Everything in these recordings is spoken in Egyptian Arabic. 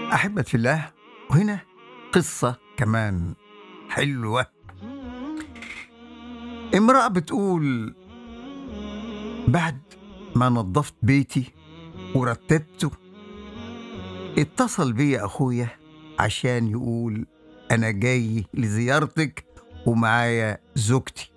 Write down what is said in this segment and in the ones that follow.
أحبة في الله وهنا قصة كمان حلوة امرأة بتقول بعد ما نظفت بيتي ورتبته اتصل بي أخويا عشان يقول أنا جاي لزيارتك ومعايا زوجتي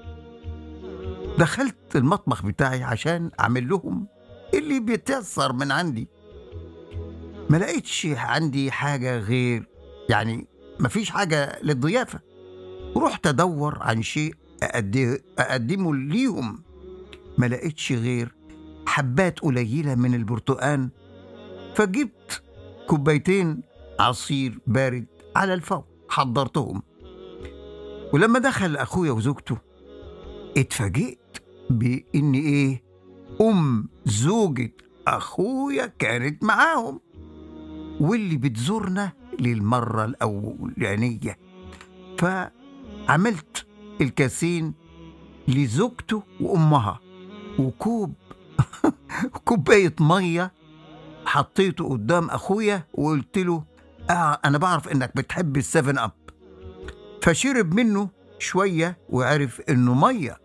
دخلت المطبخ بتاعي عشان أعمل لهم اللي بيتيسر من عندي ما لقيتش عندي حاجة غير يعني مفيش حاجة للضيافة رحت أدور عن شيء أقدي- أقدمه ليهم ما لقيتش غير حبات قليلة من البرتقان فجبت كوبايتين عصير بارد على الفور حضرتهم ولما دخل أخويا وزوجته اتفاجئت بإن إيه أم زوجة أخويا كانت معاهم واللي بتزورنا للمرة الأولانية فعملت الكاسين لزوجته وأمها وكوب كوباية مية حطيته قدام أخويا وقلت له آه أنا بعرف إنك بتحب السفن أب فشرب منه شوية وعرف إنه مية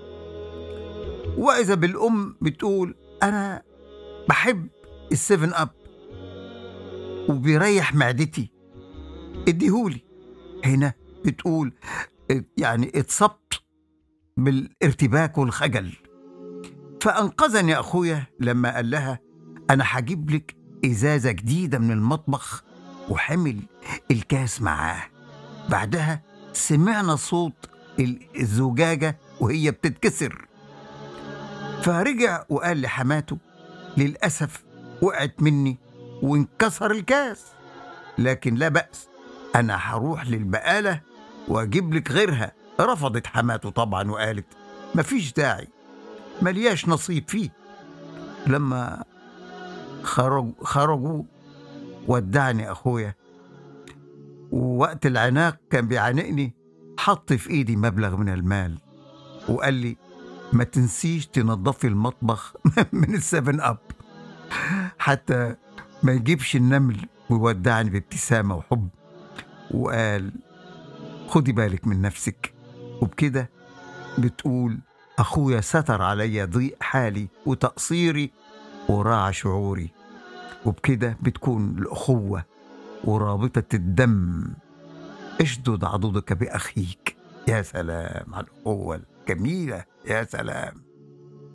وإذا بالأم بتقول أنا بحب السفن أب وبيريح معدتي اديهولي هنا بتقول يعني اتصبت بالارتباك والخجل فأنقذني أخويا لما قال لها أنا هجيب لك إزازة جديدة من المطبخ وحمل الكاس معاه بعدها سمعنا صوت الزجاجة وهي بتتكسر فرجع وقال لحماته للأسف وقعت مني وانكسر الكاس لكن لا بأس أنا هروح للبقالة وأجيب لك غيرها رفضت حماته طبعا وقالت مفيش داعي ملياش نصيب فيه لما خرج خرجوا ودعني أخويا ووقت العناق كان بيعانقني حط في إيدي مبلغ من المال وقال لي ما تنسيش تنظفي المطبخ من السفن أب حتى ما يجيبش النمل ويودعني بابتسامة وحب وقال خدي بالك من نفسك وبكده بتقول أخويا ستر عليا ضيق حالي وتقصيري وراعى شعوري وبكده بتكون الأخوة ورابطة الدم اشدد عضدك بأخيك يا سلام على الأخوة الجميلة يا سلام